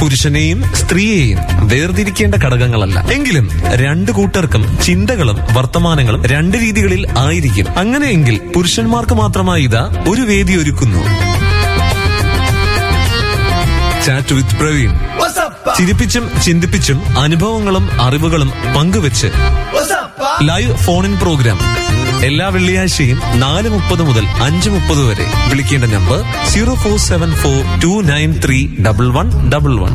പുരുഷനെയും സ്ത്രീയെയും വേർതിരിക്കേണ്ട ഘടകങ്ങളല്ല എങ്കിലും രണ്ടു കൂട്ടർക്കും ചിന്തകളും വർത്തമാനങ്ങളും രണ്ട് രീതികളിൽ ആയിരിക്കും അങ്ങനെയെങ്കിൽ പുരുഷന്മാർക്ക് മാത്രമായി ഇതാ ഒരു വേദി ഒരുക്കുന്നു ചാറ്റ് വിത്ത് പ്രവീൺ ചിരിപ്പിച്ചും ചിന്തിപ്പിച്ചും അനുഭവങ്ങളും അറിവുകളും പങ്കുവെച്ച് ലൈവ് ഫോൺ ഇൻ പ്രോഗ്രാം എല്ലാ വെള്ളിയാഴ്ചയും നാല് മുപ്പത് മുതൽ അഞ്ച് മുപ്പത് വരെ വിളിക്കേണ്ട number zero four seven four two nine three double one double one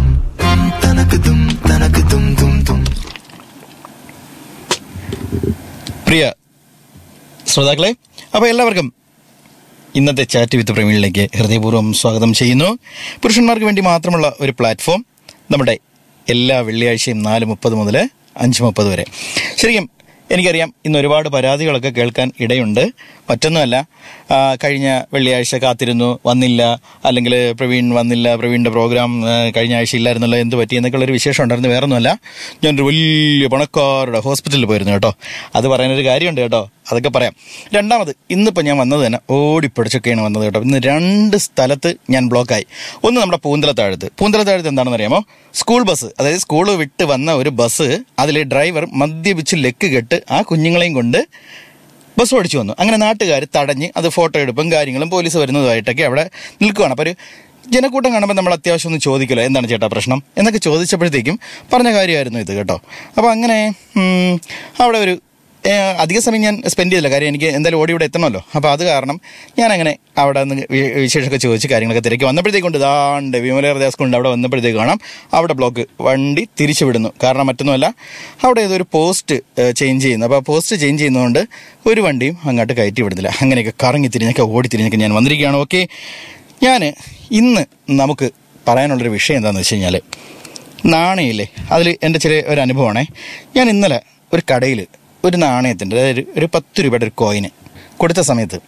പ്രിയ ശ്രോതാക്കളെ അപ്പോൾ എല്ലാവർക്കും ഇന്നത്തെ ചാറ്റ് വിത്ത് പ്രവീണിലേക്ക് ഹൃദയപൂർവ്വം സ്വാഗതം ചെയ്യുന്നു പുരുഷന്മാർക്ക് വേണ്ടി മാത്രമുള്ള ഒരു പ്ലാറ്റ്ഫോം നമ്മുടെ എല്ലാ വെള്ളിയാഴ്ചയും നാല് മുപ്പത് മുതൽ അഞ്ച് മുപ്പത് വരെ ശരിക്കും എനിക്കറിയാം ഇന്ന് ഒരുപാട് പരാതികളൊക്കെ കേൾക്കാൻ ഇടയുണ്ട് മറ്റൊന്നുമല്ല ആ, കഴിഞ്ഞ വെള്ളിയാഴ്ച കാത്തിരുന്നു വന്നില്ല അല്ലെങ്കിൽ പ്രവീൺ വന്നില്ല പ്രവീണിൻ്റെ പ്രോഗ്രാം ആ, കഴിഞ്ഞ ആഴ്ച ഇല്ലായിരുന്നല്ലോ എന്ത് പറ്റി എന്നൊക്കെയുള്ളൊരു വിശേഷം ഉണ്ടായിരുന്നു വേറൊന്നുമല്ല ഞാനൊരു വലിയ പണക്കാരുടെ ഹോസ്പിറ്റലിൽ പോയിരുന്നു കേട്ടോ അത് പറയാനൊരു കാര്യമുണ്ട് കേട്ടോ അതൊക്കെ പറയാം രണ്ടാമത് ഇന്നിപ്പോൾ ഞാൻ വന്നത് തന്നെ ഓടിപ്പിടിച്ചൊക്കെയാണ് വന്നത് കേട്ടോ ഇന്ന് രണ്ട് സ്ഥലത്ത് ഞാൻ ബ്ലോക്കായി ഒന്ന് നമ്മുടെ പൂന്തലത്താഴത്ത് പൂന്തലത്താഴത്ത് എന്താണെന്ന് അറിയാമോ സ്കൂൾ ബസ് അതായത് സ്കൂൾ വിട്ട് വന്ന ഒരു ബസ് അതിലെ ഡ്രൈവർ മദ്യപിച്ച് ലെക്ക് കെട്ട് ആ കുഞ്ഞുങ്ങളെയും കൊണ്ട് ബസ് ഓടിച്ചു വന്നു അങ്ങനെ നാട്ടുകാർ തടഞ്ഞ് അത് ഫോട്ടോ എടുപ്പും കാര്യങ്ങളും പോലീസ് വരുന്നതുമായിട്ടൊക്കെ അവിടെ നിൽക്കുകയാണ് അപ്പോൾ ഒരു ജനക്കൂട്ടം കാണുമ്പോൾ നമ്മൾ അത്യാവശ്യം ഒന്ന് ചോദിക്കുമല്ലോ എന്താണ് ചേട്ടാ പ്രശ്നം എന്നൊക്കെ ചോദിച്ചപ്പോഴത്തേക്കും പറഞ്ഞ കാര്യമായിരുന്നു ഇത് കേട്ടോ അപ്പോൾ അങ്ങനെ ഉം, അവിടെ ഒരു ഏഹ്, അധിക സമയം ഞാൻ സ്പെൻഡ് ചെയ്തില്ല കാര്യം എനിക്ക് എന്തായാലും ഓടി ഇവിടെ എത്തണമല്ലോ അപ്പോൾ അത് കാരണം ഞാൻ അങ്ങനെ അവിടെ നിന്ന് വി- വിശേഷമൊക്കെ ചോദിച്ച് കാര്യങ്ങളൊക്കെ തിരക്കി വന്നപ്പോഴത്തേക്കുണ്ട് ദാണ്ട് വിമലഹൃദയ സ്കൂളിൻ്റെ അവിടെ വന്നപ്പോഴത്തേക്ക് കാണാം അവിടെ ബ്ലോക്ക് വണ്ടി തിരിച്ചു വിടുന്നു കാരണം മറ്റൊന്നുമല്ല അവിടെ ഏതൊരു പോസ്റ്റ് ചേഞ്ച് ചെയ്യുന്നു അപ്പോൾ ആ പോസ്റ്റ് ചേഞ്ച് ചെയ്യുന്നതുകൊണ്ട് ഒരു വണ്ടിയും അങ്ങോട്ട് കയറ്റി വിടുന്നില്ല അങ്ങനെയൊക്കെ കറങ്ങി തിരിഞ്ഞൊക്കെ ഓടി തിരിഞ്ഞൊക്കെ ഞാൻ വന്നിരിക്കുകയാണ് ഓക്കെ ഞാൻ ഇന്ന് നമുക്ക് പറയാനുള്ളൊരു വിഷയം എന്താണെന്ന് വെച്ച് കഴിഞ്ഞാൽ നാണയമില്ലേ അതിൽ എൻ്റെ ചെറിയ ഒരു അനുഭവമാണേ ഞാൻ ഇന്നലെ ഒരു കടയിൽ ഒരു നാണയത്തിൻ്റെ അതായത് ഒരു പത്ത് രൂപയുടെ ഒരു കോയിന് കൊടുത്ത സമയത്ത്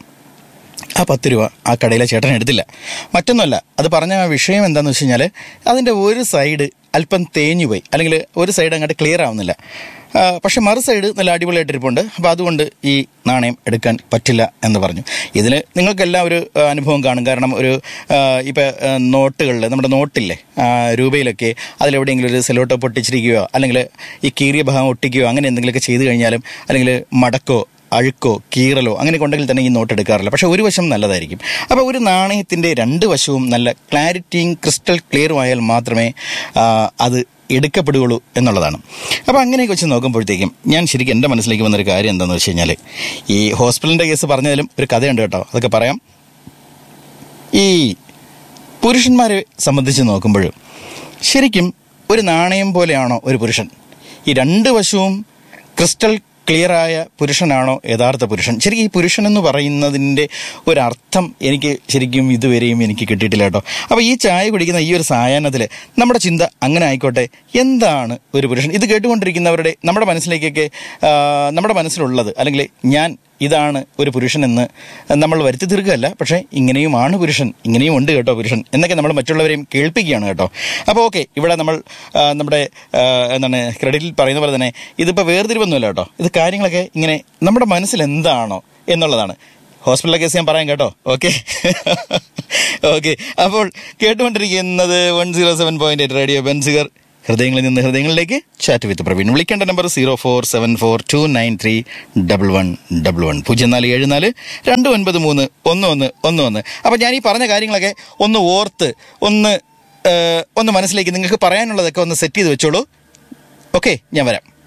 ആ പത്ത് രൂപ ആ കടയിലെ ചേട്ടൻ എടുത്തില്ല മറ്റൊന്നുമല്ല അത് പറഞ്ഞ ആ വിഷയം എന്താണെന്ന് വെച്ച് കഴിഞ്ഞാൽ അതിൻ്റെ ഒരു സൈഡ് അല്പം തേഞ്ഞു പോയി അല്ലെങ്കിൽ ഒരു സൈഡ് അങ്ങോട്ട് ക്ലിയർ ആവുന്നില്ല ആ, പക്ഷെ മറു സൈഡ് നല്ല അടിപൊളിയായിട്ട് ഇരിപ്പുണ്ട് അപ്പോൾ അതുകൊണ്ട് ഈ നാണയം എടുക്കാൻ പറ്റില്ല എന്ന് പറഞ്ഞു ഇതിൽ നിങ്ങൾക്കെല്ലാം ഒരു ആ, അനുഭവം കാണും കാരണം ഒരു ഇപ്പോൾ നോട്ടുകളിൽ നമ്മുടെ നോട്ടില്ലേ ആ, രൂപയിലൊക്കെ അതിലെവിടെയെങ്കിലും ഒരു സെലോട്ടോ പൊട്ടിച്ചിരിക്കുകയോ അല്ലെങ്കിൽ ഈ കീറിയ ഭാഗം ഒട്ടിക്കുകയോ അങ്ങനെ എന്തെങ്കിലുമൊക്കെ ചെയ്തു കഴിഞ്ഞാലും അല്ലെങ്കിൽ മടക്കോ അഴുക്കോ കീറലോ അങ്ങനെ ഉണ്ടെങ്കിൽ തന്നെ ഈ നോട്ട് എടുക്കാറില്ല പക്ഷെ ഒരു വശം നല്ലതായിരിക്കും അപ്പോൾ ഒരു നാണയത്തിൻ്റെ രണ്ട് വശവും നല്ല ക്ലാരിറ്റിയും ക്രിസ്റ്റൽ ക്ലിയറും ആയാൽ മാത്രമേ ആ, അത് എടുക്കപ്പെടുകയുള്ളൂ എന്നുള്ളതാണ് അപ്പോൾ അങ്ങനെയൊക്കെ വെച്ച് നോക്കുമ്പോഴത്തേക്കും ഞാൻ ശരിക്കും എൻ്റെ മനസ്സിലേക്ക് വന്നൊരു കാര്യം എന്താണെന്ന് വെച്ച് കഴിഞ്ഞാൽ ഈ ഹോസ്പിറ്റലിൻ്റെ കേസ് പറഞ്ഞതിലും ഒരു കഥയുണ്ട് കേട്ടോ അതൊക്കെ പറയാം ഈ പുരുഷന്മാരെ സംബന്ധിച്ച് നോക്കുമ്പോൾ ശരിക്കും ഒരു നാണയം പോലെയാണോ ഒരു പുരുഷൻ ഈ രണ്ട് വശവും ക്രിസ്റ്റൽ ക്ലിയറായ പുരുഷനാണോ യഥാർത്ഥ പുരുഷൻ ശരിക്കും ഈ പുരുഷൻ എന്ന് പറയുന്നതിൻ്റെ ഒരർത്ഥം എനിക്ക് ശരിക്കും ഇതുവരെയും എനിക്ക് കിട്ടിയിട്ടില്ല കേട്ടോ അപ്പോൾ ഈ ചായ കുടിക്കുന്ന ഈ ഒരു സായാഹ്നത്തിൽ നമ്മുടെ ചിന്ത അങ്ങനെ ആയിക്കോട്ടെ എന്താണ് ഒരു പുരുഷൻ ഇത് കേട്ടുകൊണ്ടിരിക്കുന്നവരുടെ നമ്മുടെ മനസ്സിലേക്കൊക്കെ ആ, നമ്മുടെ മനസ്സിലുള്ളത് അല്ലെങ്കിൽ ഞാൻ ഇതാണ് ഒരു പുരുഷൻ എന്ന് നമ്മൾ വരുത്തി തീർക്കുകയല്ല പക്ഷേ ഇങ്ങനെയുമാണ് പുരുഷൻ ഇങ്ങനെയും ഉണ്ട് കേട്ടോ പുരുഷൻ എന്നൊക്കെ നമ്മൾ മറ്റുള്ളവരെയും കേൾപ്പിക്കുകയാണ് കേട്ടോ അപ്പോൾ ഓക്കെ ഇവിടെ നമ്മൾ ആ, നമ്മുടെ ആ, എന്താണ് ക്രെഡിറ്റിൽ പറയുന്ന പോലെ തന്നെ ഇതിപ്പോൾ വേർതിരിവൊന്നുമില്ല കേട്ടോ ഇത് കാര്യങ്ങളൊക്കെ ഇങ്ങനെ നമ്മുടെ മനസ്സിൽ എന്താണോ എന്നുള്ളതാണ് ഹോസ്പിറ്റലിലെ കേസ് ഞാൻ പറയാം കേട്ടോ ഓക്കെ ഓക്കെ അപ്പോൾ കേട്ടുകൊണ്ടിരിക്കുന്നത് one zero seven point eight radio ബെൻസുകർ ഹൃദയങ്ങളിൽ നിന്ന് ഹൃദയങ്ങളിലേക്ക് ചാറ്റ് വിത്ത് പ്രവീൺ വിളിക്കേണ്ട number zero four seven four two nine three double one double one പൂജ്യം നാല് ഏഴ് നാല് രണ്ട് ഒൻപത് മൂന്ന് ഒന്ന് ഒന്ന് ഒന്ന് ഒന്ന് അപ്പം ഞാൻ ഈ പറഞ്ഞ കാര്യങ്ങളൊക്കെ ഒന്ന് ഓർത്ത് ഒന്ന് ഏഹ്, ഒന്ന് മനസ്സിലേക്ക് നിങ്ങൾക്ക് പറയാനുള്ളതൊക്കെ ഒന്ന് സെറ്റ് ചെയ്ത് വെച്ചോളൂ ഓക്കെ ഞാൻ വരാം